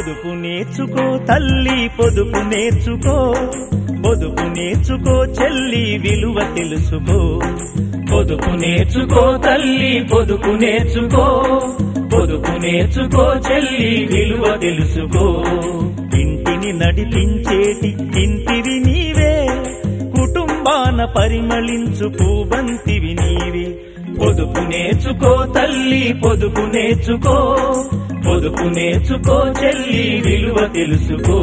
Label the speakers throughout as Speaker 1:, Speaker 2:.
Speaker 1: పొదుపు నేర్చుకో తల్లి పొదుపు నేర్చుకో పొదుపు నేర్చుకో చెల్లి విలువ తెలుసుకో పొదుపు నేర్చుకో తల్లి పొదుపు నేర్చుకో పొదుపు నేర్చుకో చెల్లి విలువ తెలుసుకో ఇంటిని నడిపించేటి ఇంటివి నీవే కుటుంబాన పరిమళించు పూబంతివి నీవే పొదుపు నేర్చుకో తల్లి పొదుపు నేర్చుకో పొదుపు నేర్చుకో చెల్లి విలువ తెలుసుకో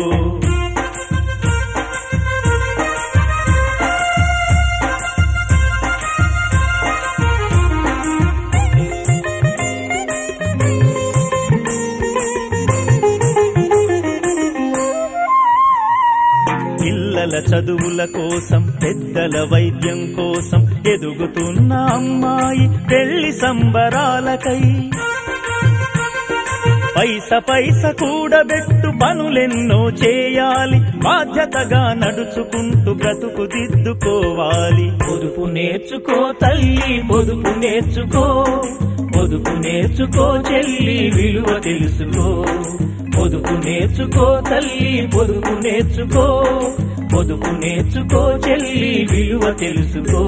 Speaker 1: పిల్లల చదువుల కోసం పెద్దల వైద్యం కోసం ఎదుగుతున్న అమ్మాయి పెళ్లి సంబరాలకై పైస పైస కూడబెట్టు పనులెన్నో చేయాలి బాధ్యతగా నడుచుకుంటూ బ్రతుకు దిద్దుకోవాలి పొదుపు నేర్చుకో తల్లి పొదుపు నేర్చుకో పొదుపు నేర్చుకో చెల్లి విలువ తెలుసుకో పొదుపు నేర్చుకో తల్లి పొదుపు నేర్చుకో పొదుపు నేర్చుకో చెల్లి విలువ తెలుసుకో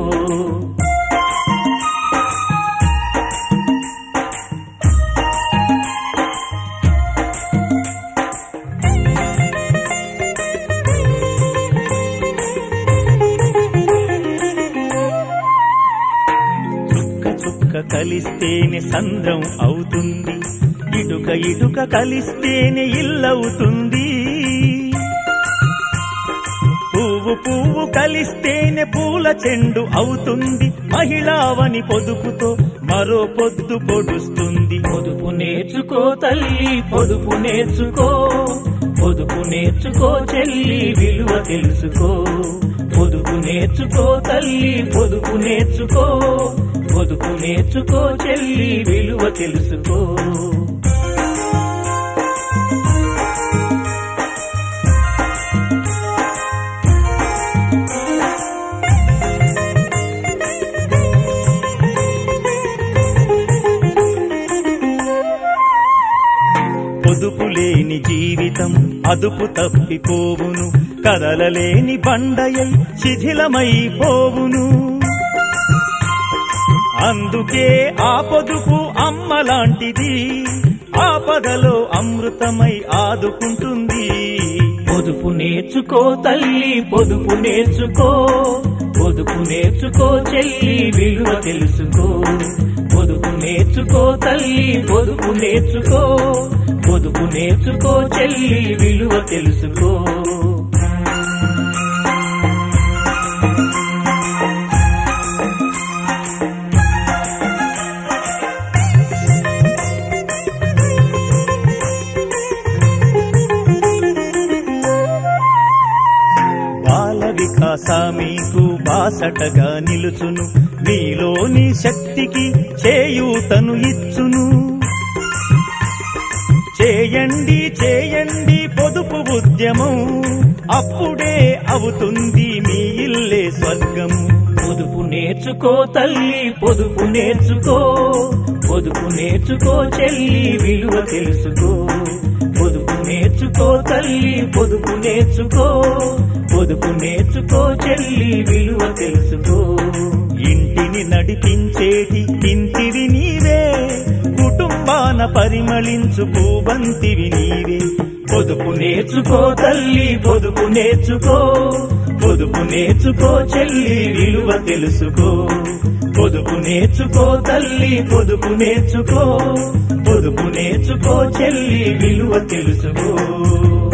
Speaker 1: చుక్క చుక్క కలిస్తేనే సంద్రం అవుతుంది ఇటుక ఇటుక కలిస్తేనే ఇల్లవుతుంది పువ్వు పువ్వు కలిస్తేనే పూల చెండు అవుతుంది మహిళావని పొదుపుతో మరో పొద్దు పొడుస్తుంది పొదుపు నేర్చుకో తల్లి పొదుపు నేర్చుకో పొదుపు నేర్చుకో చెల్లి విలువ తెలుసుకో పొదుపు నేర్చుకో తల్లి పొదుపు నేర్చుకో పొదుపు నేర్చుకో చెల్లి విలువ తెలుసుకో పొదుపు లేని జీవితం అదుపు తప్పిపోవును కదలలేని బండయై శిథిలమైపోవును అందుకే ఆ పొదుపు అమ్మలాంటిది ఆపదలో అమృతమై ఆదుకుంటుంది పొదుపు నేర్చుకో తల్లి పొదుపు నేర్చుకో పొదుపు నేర్చుకో చెల్లి విలువ తెలుసుకో పొదుపు నేర్చుకో తల్లి పొదుపు నేర్చుకో పొదుపు నేర్చుకో చెల్లి విలువ తెలుసుకో బాల వికాస మీకు బాసటగా నిలుచును మీలోని శక్తికి చేయూతను ఇచ్చును చేయండి చేయండి పొదుపు ఉద్యమం అప్పుడే అవుతుంది మీ ఇల్లే స్వర్గము పొదుపు నేర్చుకో తల్లి పొదుపు నేర్చుకో పొదుపు నేర్చుకో చెల్లి విలువ తెలుసుకో పొదుపు నేర్చుకో తల్లి పొదుపు నేర్చుకో పొదుపు నేర్చుకో చెల్లి విలువ తెలుసుకో ఇంటిని నడిపించేటి ఇంటివి నీవే కుటుంబాన పరిమళించు పూబంతివి నీవే పొదుపు నేర్చుకో తల్లి పొదుపు నేర్చుకో పొదుపు నేర్చుకో చెల్లి విలువ తెలుసుకో పొదుపు నేర్చుకో తల్లి పొదుపు నేర్చుకో పొదుపు నేర్చుకో చెల్లి విలువ తెలుసుకో